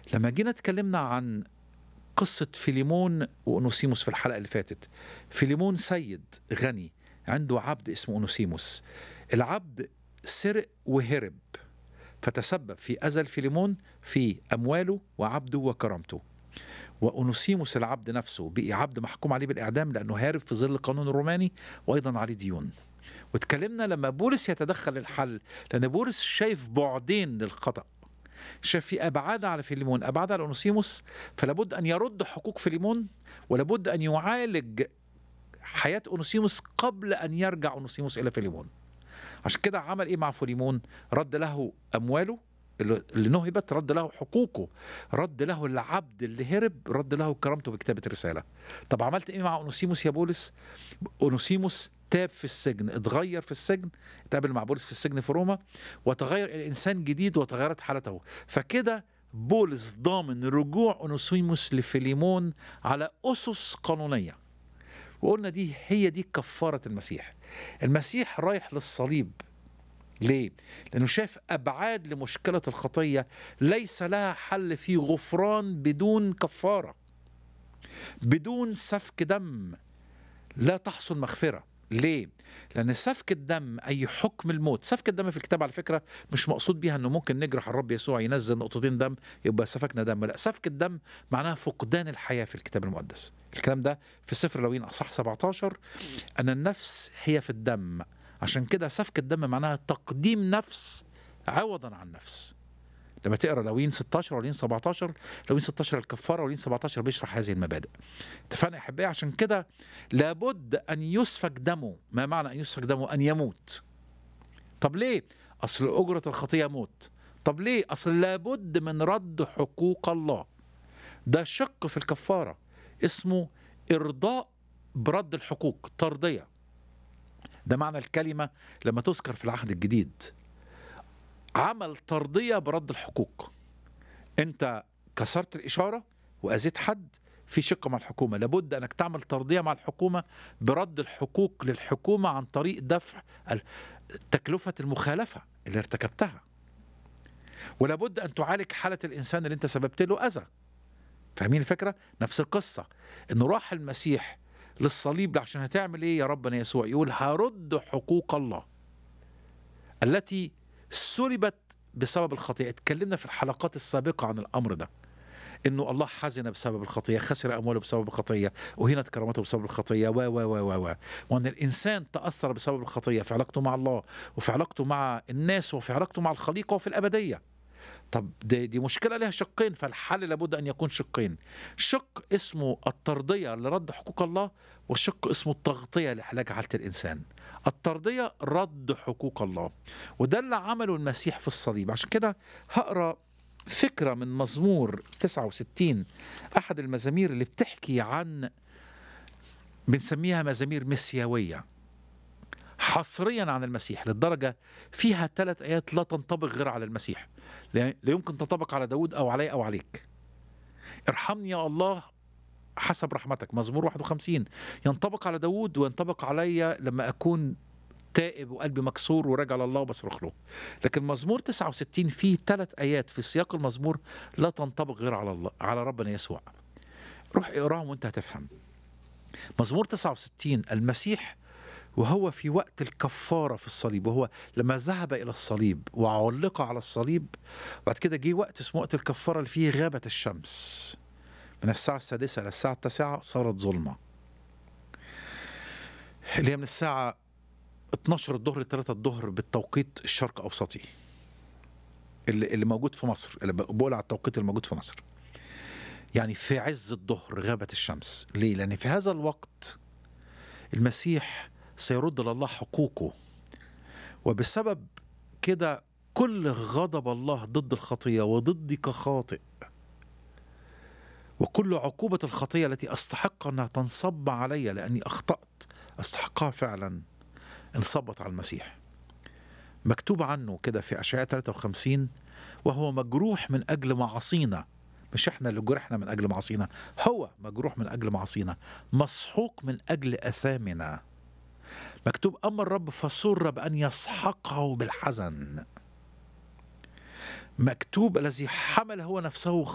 لما جينا اتكلمنا عن قصة فيليمون وأونوسيموس في الحلقة اللي فاتت فيليمون سيد غني عنده عبد اسمه أونوسيموس العبد سرق وهرب فتسبب في أذى فيليمون في أمواله وعبده وكرامته وأونوسيموس العبد نفسه بقي عبد محكوم عليه بالإعدام لأنه هارب في ظل القانون الروماني وأيضا عليه ديون واتكلمنا لما بولس يتدخل الحل لأن بولس شايف بعدين للخطأ شاف في أبعاد على فيليمون أبعاد على أونوسيموس فلابد أن يرد حقوق فيليمون ولابد أن يعالج حياة أونوسيموس قبل أن يرجع أونوسيموس إلى فيليمون عشان كده عمل إيه مع فيليمون رد له أمواله اللي نهبت رد له حقوقه رد له العبد اللي هرب رد له كرامته بكتابة رسالة طب عملت ايه مع أونوسيموس يا بولس أونوسيموس تاب في السجن اتغير في السجن اتقابل مع بولس في السجن في روما وتغير الى انسان جديد وتغيرت حالته فكده بولس ضامن رجوع اونوسيموس لفيليمون على اسس قانونيه وقلنا دي هي دي كفاره المسيح المسيح رايح للصليب ليه؟ لأنه شاف أبعاد لمشكلة الخطية ليس لها حل في غفران بدون كفارة بدون سفك دم لا تحصل مغفرة ليه؟ لأن سفك الدم أي حكم الموت، سفك الدم في الكتاب على فكرة مش مقصود بيها إنه ممكن نجرح الرب يسوع ينزل نقطتين دم يبقى سفكنا دم، لا سفك الدم معناها فقدان الحياة في الكتاب المقدس. الكلام ده في سفر لوين أصح 17 أن النفس هي في الدم، عشان كده سفك الدم معناها تقديم نفس عوضا عن نفس. لما تقرا لوين 16 ولوين 17 لوين 16 الكفاره ولوين 17 بيشرح هذه المبادئ اتفقنا يا احبائي عشان كده لابد ان يسفك دمه ما معنى ان يسفك دمه ان يموت طب ليه اصل اجره الخطيه موت طب ليه اصل لابد من رد حقوق الله ده شق في الكفاره اسمه ارضاء برد الحقوق ترضيه ده معنى الكلمه لما تذكر في العهد الجديد عمل ترضيه برد الحقوق انت كسرت الاشاره واذيت حد في شق مع الحكومه لابد انك تعمل ترضيه مع الحكومه برد الحقوق للحكومه عن طريق دفع تكلفه المخالفه اللي ارتكبتها ولابد ان تعالج حاله الانسان اللي انت سببت له اذى فاهمين الفكره نفس القصه انه راح المسيح للصليب عشان هتعمل ايه يا ربنا يسوع يقول هرد حقوق الله التي سلبت بسبب الخطيئة اتكلمنا في الحلقات السابقة عن الأمر ده انه الله حزن بسبب الخطيه خسر امواله بسبب الخطيه وهنت كرامته بسبب الخطيه و و و و و وان الانسان تاثر بسبب الخطيه في علاقته مع الله وفي علاقته مع الناس وفي علاقته مع الخليقه وفي الابديه طب دي, دي مشكله لها شقين فالحل لابد ان يكون شقين شق اسمه الترضيه لرد حقوق الله وشق اسمه التغطيه لعلاج حاله الانسان الترضيه رد حقوق الله وده اللي عمله المسيح في الصليب عشان كده هقرا فكره من مزمور 69 احد المزامير اللي بتحكي عن بنسميها مزامير مسيويه حصريا عن المسيح للدرجه فيها ثلاث ايات لا تنطبق غير على المسيح لا يمكن تنطبق على داود او علي او عليك ارحمني يا الله حسب رحمتك مزمور 51 ينطبق على داود وينطبق علي لما أكون تائب وقلبي مكسور وراجع لله وبصرخ له لكن مزمور 69 فيه ثلاث آيات في سياق المزمور لا تنطبق غير على الله على ربنا يسوع روح اقراهم وانت هتفهم مزمور 69 المسيح وهو في وقت الكفارة في الصليب وهو لما ذهب إلى الصليب وعلق على الصليب بعد كده جه وقت اسمه وقت الكفارة اللي فيه غابة الشمس من الساعة السادسة إلى الساعة التاسعة صارت ظلمة اللي هي من الساعة 12 الظهر ل 3 الظهر بالتوقيت الشرق أوسطي اللي, اللي موجود في مصر اللي بقول على التوقيت الموجود في مصر يعني في عز الظهر غابت الشمس ليه؟ لأن في هذا الوقت المسيح سيرد لله حقوقه وبسبب كده كل غضب الله ضد الخطية وضدي كخاطئ وكل عقوبة الخطية التي أستحق أنها تنصب علي لأني أخطأت أستحقها فعلا انصبت على المسيح مكتوب عنه كده في أشعياء 53 وهو مجروح من أجل معاصينا مش احنا اللي جرحنا من أجل معاصينا هو مجروح من أجل معاصينا مسحوق من أجل أثامنا مكتوب أما الرب فسر بأن يسحقه بالحزن مكتوب الذي حمل هو نفسه